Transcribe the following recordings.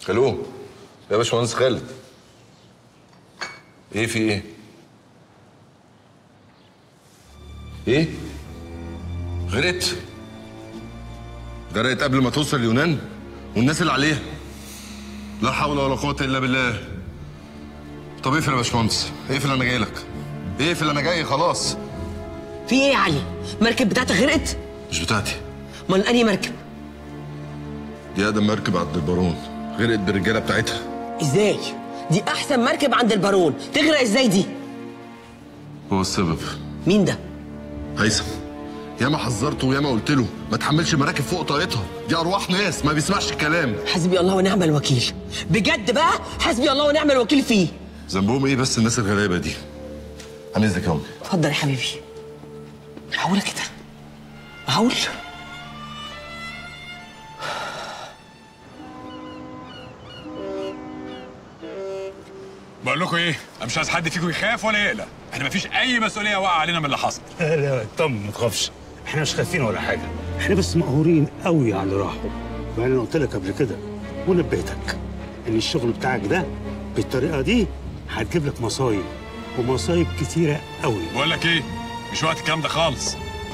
الو يا باشمهندس خالد ايه في ايه ايه غرقت غرقت قبل ما توصل اليونان والناس اللي عليها لا حول ولا قوه الا بالله طب اقفل يا باشمهندس اقفل انا جاي لك اقفل انا جاي خلاص في ايه يا علي مركب بتاعتك غرقت مش بتاعتي امال انهي مركب دي اقدم مركب عند البارون غرقت بالرجاله بتاعتها ازاي دي احسن مركب عند البارون تغرق ازاي دي هو السبب مين ده هيثم ياما حذرته وياما قلت له ما تحملش مراكب فوق طاقتها دي ارواح ناس ما بيسمعش الكلام حسبي الله ونعم الوكيل بجد بقى حسبي الله ونعم الوكيل فيه ذنبهم ايه بس الناس الغلابه دي هنزلك يا امي اتفضل يا حبيبي معقوله كده معقول بقول لكم ايه انا مش عايز حد فيكم يخاف ولا يقلق احنا مفيش اي مسؤوليه واقعه علينا من اللي حصل لا لا اطمن ما تخافش احنا مش خايفين ولا حاجه احنا بس مقهورين قوي على اللي راحوا وانا قلت لك قبل كده ونبهتك ان الشغل بتاعك ده بالطريقه دي هتجيب لك مصايب ومصايب كتيره قوي بقول لك ايه مش وقت الكلام ده خالص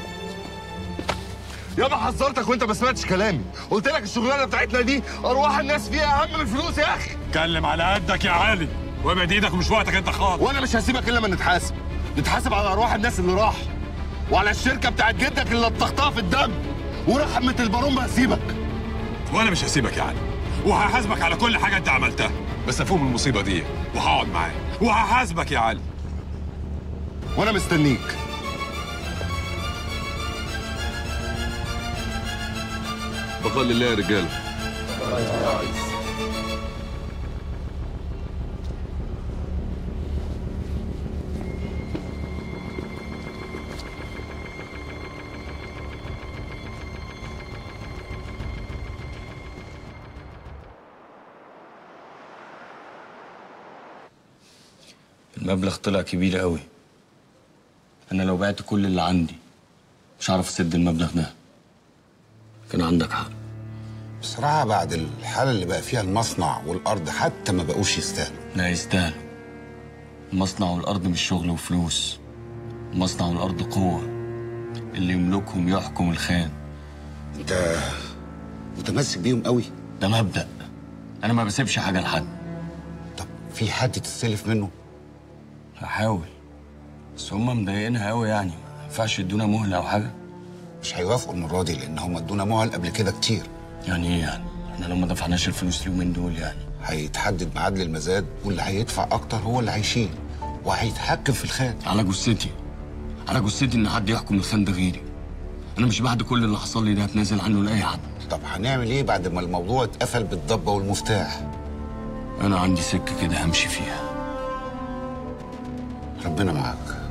ياما حذرتك وانت ما سمعتش كلامي قلت لك الشغلانه بتاعتنا دي ارواح الناس فيها اهم من الفلوس يا اخي اتكلم على قدك يا علي وابعد ايدك ومش وقتك انت خالص وانا مش هسيبك الا لما نتحاسب نتحاسب على ارواح الناس اللي راحوا وعلى الشركه بتاعت جدك اللي لطختها في الدم ورحمه البارون ما هسيبك وانا مش هسيبك يا علي وهحاسبك على كل حاجه انت عملتها بس افوق من المصيبه دي وهقعد معاك وهحاسبك يا علي وانا مستنيك بقى لله يا رجاله المبلغ طلع كبير قوي انا لو بعت كل اللي عندي مش هعرف اسد المبلغ ده كان عندك حق بصراحة بعد الحالة اللي بقى فيها المصنع والأرض حتى ما بقوش يستاهلوا لا يستاهل المصنع والارض مش شغل وفلوس المصنع والارض قوه اللي يملكهم يحكم الخان أنت متمسك بيهم قوي ده مبدا انا ما بسيبش حاجه لحد طب في حد تستلف منه هحاول بس هما مضايقينها قوي يعني ما ينفعش يدونا مهله او حاجه مش هيوافقوا المرة دي لأن هم ادونا مهل قبل كده كتير يعني ايه يعني احنا لو ما دفعناش الفلوس اليومين دول يعني هيتحدد ميعاد للمزاد واللي هيدفع أكتر هو اللي هيشيل وهيتحكم في الخان على جثتي على جثتي ان حد يحكم الخان ده غيري انا مش بعد كل اللي حصل لي ده هتنازل عنه لاي حد طب هنعمل إيه بعد ما الموضوع اتقفل بالضبة والمفتاح انا عندي سكه كده همشي فيها ربنا معاك